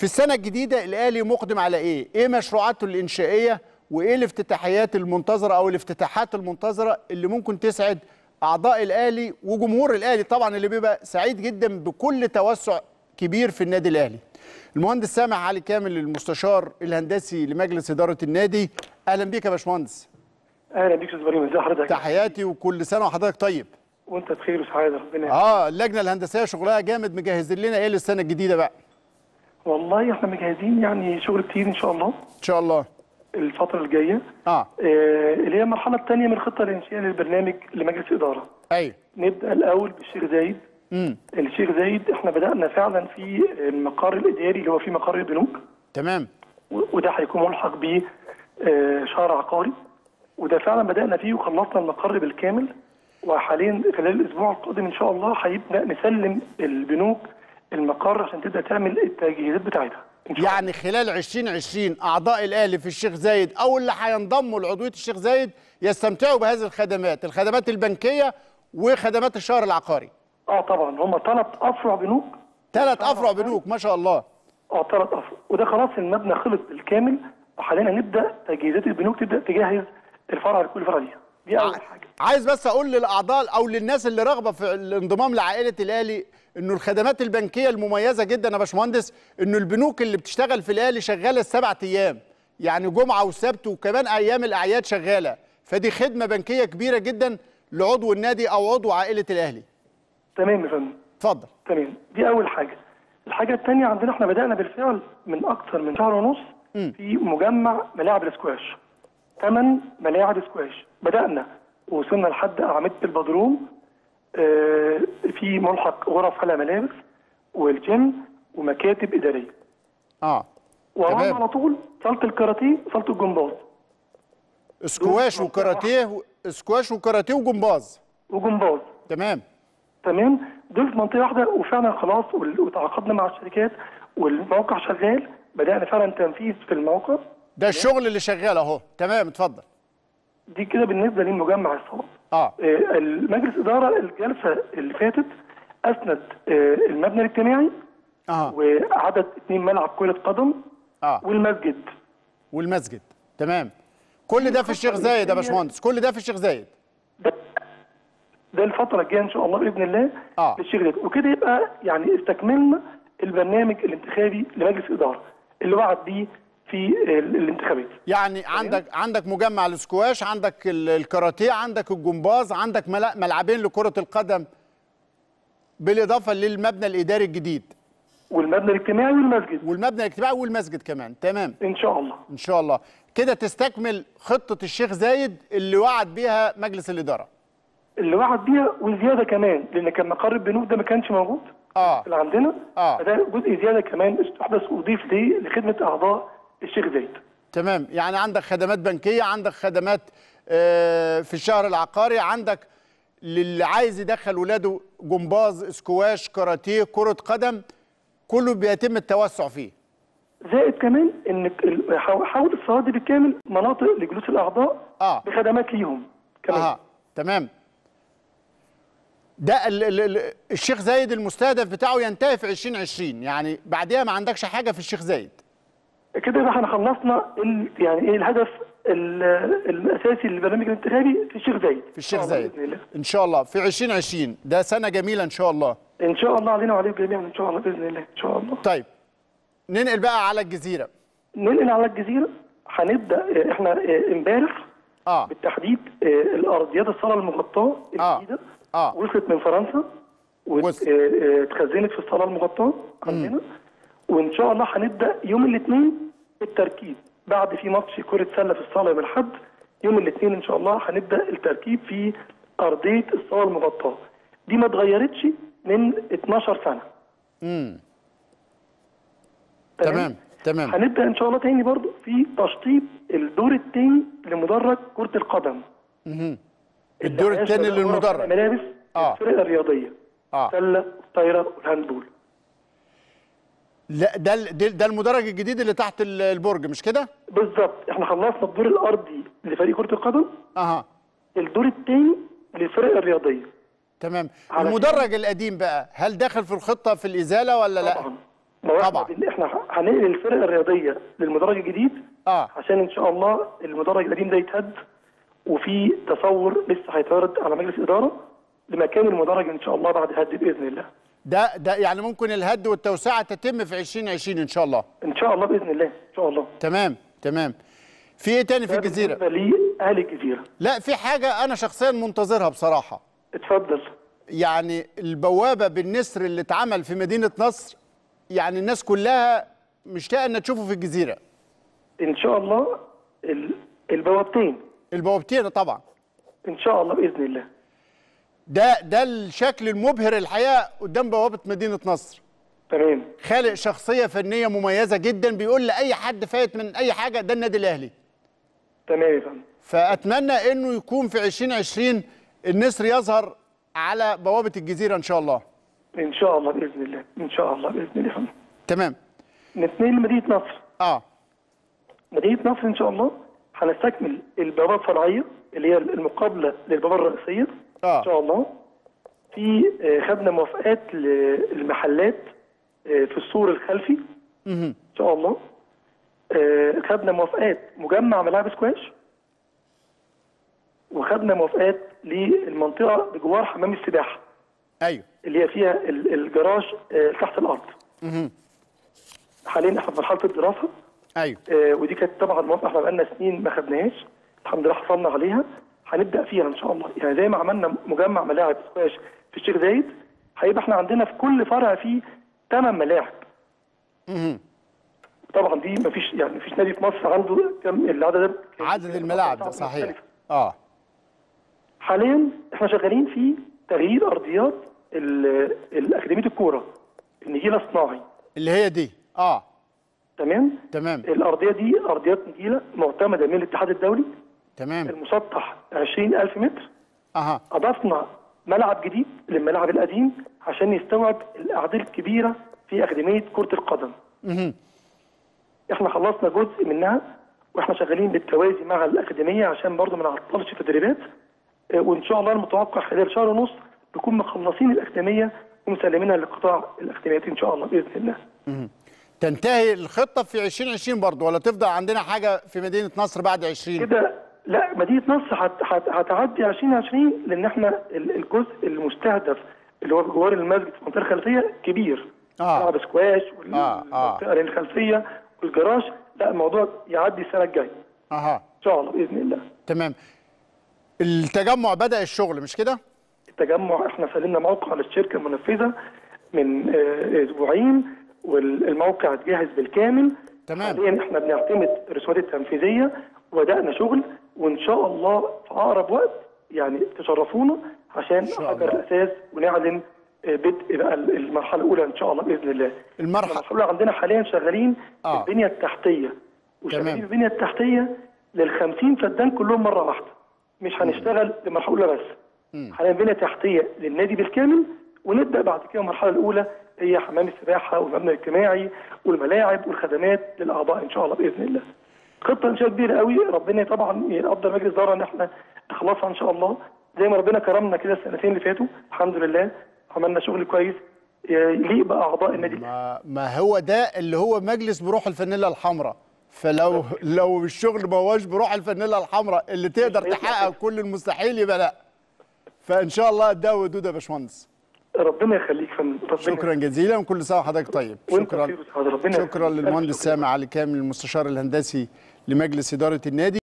في السنه الجديده الاهلي مقدم على ايه ايه مشروعاته الانشائيه وايه الافتتاحيات المنتظره او الافتتاحات المنتظره اللي ممكن تسعد اعضاء الاهلي وجمهور الاهلي طبعا اللي بيبقى سعيد جدا بكل توسع كبير في النادي الاهلي المهندس سامح علي كامل المستشار الهندسي لمجلس اداره النادي اهلا بيك يا باشمهندس اهلا بيك استاذ ابراهيم ازي حضرتك تحياتي وكل سنه وحضرتك طيب وانت بخير وسعاده ربنا يخليك. اه اللجنه الهندسيه شغلها جامد مجهز لنا ايه للسنه الجديده بقى والله احنا مجهزين يعني شغل كتير ان شاء الله ان شاء الله الفتره الجايه اه آه اللي هي المرحله الثانيه من الخطه الانشائيه للبرنامج لمجلس الاداره ايوه نبدا الاول بالشيخ زايد امم الشيخ زايد احنا بدانا فعلا في المقر الاداري اللي هو في مقر البنوك تمام و- وده هيكون ملحق ب آه، شهر عقاري وده فعلا بدانا فيه وخلصنا المقر بالكامل وحاليا خلال الاسبوع القادم ان شاء الله هيبدا نسلم البنوك المقر عشان تبدا تعمل التجهيزات بتاعتها إن شاء يعني خلال 2020 اعضاء الاهلي في الشيخ زايد او اللي هينضموا لعضويه الشيخ زايد يستمتعوا بهذه الخدمات الخدمات البنكيه وخدمات الشهر العقاري اه طبعا هم ثلاث افرع بنوك ثلاث افرع بنوك ما شاء الله اه ثلاث افرع وده خلاص المبنى خلص بالكامل وحاليا هنبدا تجهيزات البنوك تبدا تجهز الفرع لكل فرع ليها دي اول حاجه عايز بس اقول للاعضاء او للناس اللي راغبه في الانضمام لعائله الاهلي انه الخدمات البنكيه المميزه جدا يا باشمهندس انه البنوك اللي بتشتغل في الاهلي شغاله السبع ايام يعني جمعه وسبت وكمان ايام الاعياد شغاله فدي خدمه بنكيه كبيره جدا لعضو النادي او عضو عائله الاهلي تمام يا فندم اتفضل تمام دي اول حاجه الحاجه الثانيه عندنا احنا بدانا بالفعل من اكثر من شهر ونص في مجمع ملاعب الاسكواش ثمان ملاعب سكواش بدانا ووصلنا لحد اعمده البدروم آه، في ملحق غرف خلع ملابس والجيم ومكاتب اداريه اه وراهم تمام. على طول صاله الكاراتيه وصاله الجمباز سكواش وكاراتيه سكواش وكاراتيه وجمباز وجمباز تمام تمام دول في منطقه واحده وفعلا خلاص وال- وتعاقدنا مع الشركات والموقع شغال بدانا فعلا تنفيذ في الموقع ده الشغل اللي شغال اهو تمام اتفضل دي كده بالنسبه لمجمع الصالات اه آه، المجلس اداره الجلسه اللي فاتت اسند آه، المبنى الاجتماعي اه وعدد اثنين ملعب كره قدم اه والمسجد والمسجد تمام كل ده في الشيخ زايد يا باشمهندس كل ده في الشيخ زايد ده ده الفتره الجايه ان شاء الله باذن الله آه. للشيخ زايد وكده يبقى يعني استكملنا البرنامج الانتخابي لمجلس الاداره اللي وعد بيه في ال- الانتخابات يعني عندك عندك مجمع الاسكواش عندك ال- الكاراتيه عندك الجمباز عندك ملا- ملعبين لكرة القدم بالإضافة للمبنى الإداري الجديد والمبنى الاجتماعي والمسجد والمبنى الاجتماعي والمسجد كمان تمام ان شاء الله إن شاء الله كده تستكمل خطة الشيخ زايد اللي وعد بيها مجلس الإدارة اللي وعد بيها وزياده كمان لان كان مقر البنوك ده ما كانش موجود آه اللي عندنا آه. فده جزء زياده كمان استحدث واضيف ليه لخدمه اعضاء الشيخ زايد تمام يعني عندك خدمات بنكية عندك خدمات آه، في الشهر العقاري عندك للي عايز يدخل ولاده جمباز سكواش كاراتيه كرة قدم كله بيتم التوسع فيه زائد كمان ان ال- حو- حول الصالات دي بالكامل مناطق لجلوس الاعضاء اه بخدمات ليهم كمان اها تمام ده ال ال ال الشيخ زايد المستهدف بتاعه ينتهي في 2020 يعني بعديها ما عندكش حاجة في الشيخ زايد كده يبقى احنا خلصنا ال- يعني ايه الهدف ال- الاساسي للبرنامج الانتخابي في الشيخ زايد في الشيخ إن شاء الله زايد بإذن الله. ان شاء الله في 2020 ده سنة جميلة ان شاء الله ان شاء الله علينا وعليكم جميعا ان شاء الله باذن الله ان شاء الله طيب ننقل بقى على الجزيرة ننقل على الجزيره هنبدا اه، احنا اه، امبارح اه بالتحديد اه، الارضيات الصاله المغطاه آه. الجديده آه. وصلت من فرنسا وصل. واتخزنت في الصاله المغطاه عندنا وان شاء الله هنبدا يوم الاثنين التركيب بعد في ماتش كره سله في الصاله يوم الاحد يوم الاثنين ان شاء الله هنبدا التركيب في ارضيه الصاله المغطاه دي ما اتغيرتش من 12 سنه امم تمام تمام هنبدا ان شاء الله تاني برضو في تشطيب الدور الثاني لمدرج كره القدم الدور الثاني للمدرج ملابس آه. الفرق الرياضيه اه سله الطايره والهاندبول لا ده ال- ده ده المدرج الجديد اللي تحت ال- البرج مش كده؟ بالظبط احنا خلصنا الدور الارضي لفريق كره القدم اها الدور الثاني للفرق الرياضيه تمام علشان- المدرج القديم بقى هل داخل في الخطة في الإزالة ولا لا؟ طبعا ما هو إحنا طبعا. بن- احنا هنقل الفرقه الرياضيه للمدرج الجديد اه عشان ان شاء الله المدرج القديم ده يتهد وفي تصور لسه هيتعرض على مجلس اداره لمكان المدرج ان شاء الله بعد هد باذن الله ده ده يعني ممكن الهد والتوسعه تتم في 2020 ان شاء الله ان شاء الله باذن الله ان شاء الله تمام تمام في ايه تاني في ده الجزيره بالنسبه لاهل الجزيره لا في حاجه انا شخصيا منتظرها بصراحه اتفضل يعني البوابه بالنسر اللي اتعمل في مدينه نصر يعني الناس كلها مشتاقه انها تشوفه في الجزيره ان شاء الله ال- البوابتين البوابتين طبعا ان شاء الله باذن الله ده ده الشكل المبهر الحقيقه قدام بوابه مدينه نصر تمام خالق شخصيه فنيه مميزه جدا بيقول لاي حد فايت من اي حاجه ده النادي الاهلي تمام يا فندم فاتمنى انه يكون في 2020 النسر يظهر على بوابه الجزيره ان شاء الله ان شاء الله باذن الله ان شاء الله باذن الله يا فندم تمام نتنقل لمدينه نصر اه مدينه نصر ان شاء الله هنستكمل البوابه الفرعيه اللي هي المقابله للبوابه الرئيسيه آه. ان شاء الله في آه، خدنا موافقات للمحلات آه، في السور الخلفي ان شاء الله آه، خدنا موافقات مجمع ملاعب سكواش وخدنا موافقات للمنطقه بجوار حمام السباحه ايوه اللي هي فيها ال- الجراج آه، تحت الارض حاليا احنا في مرحله الدراسه ايوه آه، ودي كانت طبعا موافقه احنا بقالنا سنين ما خدناهاش الحمد لله حصلنا عليها هنبدا فيها ان شاء الله يعني زي ما عملنا مجمع ملاعب سكواش في الشيخ زايد هيبقى احنا عندنا في كل فرع فيه ثمان ملاعب طبعا دي ما فيش يعني ما فيش نادي في مصر عنده كم العدد ده عدد الملاعب ده صحيح مختلفة. اه حاليا احنا شغالين في تغيير ارضيات ال- الاكاديميه الكوره النجيله الصناعي اللي هي دي اه تمام تمام الارضيه دي ارضيات نجيله معتمده من الاتحاد الدولي تمام المسطح 20000 متر اها اضفنا ملعب جديد للملعب القديم عشان يستوعب الاعداد الكبيره في اكاديميه كره القدم احنا خلصنا جزء منها واحنا شغالين بالتوازي مع الاكاديميه عشان برضو ما نعطلش التدريبات آه، وان شاء الله المتوقع خلال شهر ونص نكون مخلصين الاكاديميه ومسلمينها لقطاع الاكاديميات ان شاء الله باذن الله تنتهي الخطه في 2020 برضه ولا تفضل عندنا حاجه في مدينه نصر بعد 20 كده لا مدينه نصر هت- هت- هتعدي 2020 لان احنا ال- الجزء المستهدف اللي هو بجوار المسجد في المنطقه الخلفيه كبير آه. ملعب سكواش آه، آه. والمنطقه الخلفيه والجراج لا الموضوع يعدي السنه الجايه اها ان شاء الله باذن الله تمام التجمع بدا الشغل مش كده التجمع احنا سلمنا موقع للشركه المنفذه من آه، اسبوعين والموقع جاهز بالكامل تمام. حاليا احنا بنعتمد الرسومات التنفيذيه وبدانا شغل وان شاء الله في اقرب وقت يعني تشرفونا عشان شاء نحضر الله. الاساس ونعلن آه، بدء بقى المرحله الاولى ان شاء الله باذن الله المرحلة- المرحله الأولى عندنا حاليا شغالين آه. البنيه التحتيه تمام. وشغالين البنيه التحتيه لل 50 فدان كلهم مره واحده مش هنشتغل للمرحله الاولى بس حاليا بنيه تحتيه للنادي بالكامل ونبدا بعد كده المرحله الاولى هي حمام السباحه والمبنى الاجتماعي والملاعب والخدمات للاعضاء ان شاء الله باذن الله. خطه انشاء كبيره قوي ربنا طبعا يقدر مجلس اداره ان احنا نخلصها ان شاء الله زي ما ربنا كرمنا كده السنتين اللي فاتوا الحمد لله عملنا شغل كويس يليق باعضاء النادي ما, ما هو ده اللي هو مجلس بروح الفانيلا الحمراء فلو لو الشغل ما هوش بروح الفانيلا الحمراء اللي تقدر هيطلع تحقق كده. كل المستحيل يبقى لا فان شاء الله ده ودود يا باشمهندس ربنا يخليك يا فندم ربنا شكرا جزيلا وكل سنه وحضرتك طيب وانت شكرا بخير وسعادة. ربنا شكرا يخليك. للمهندس ألف شكر. سامع علي كامل المستشار الهندسي لمجلس اداره النادي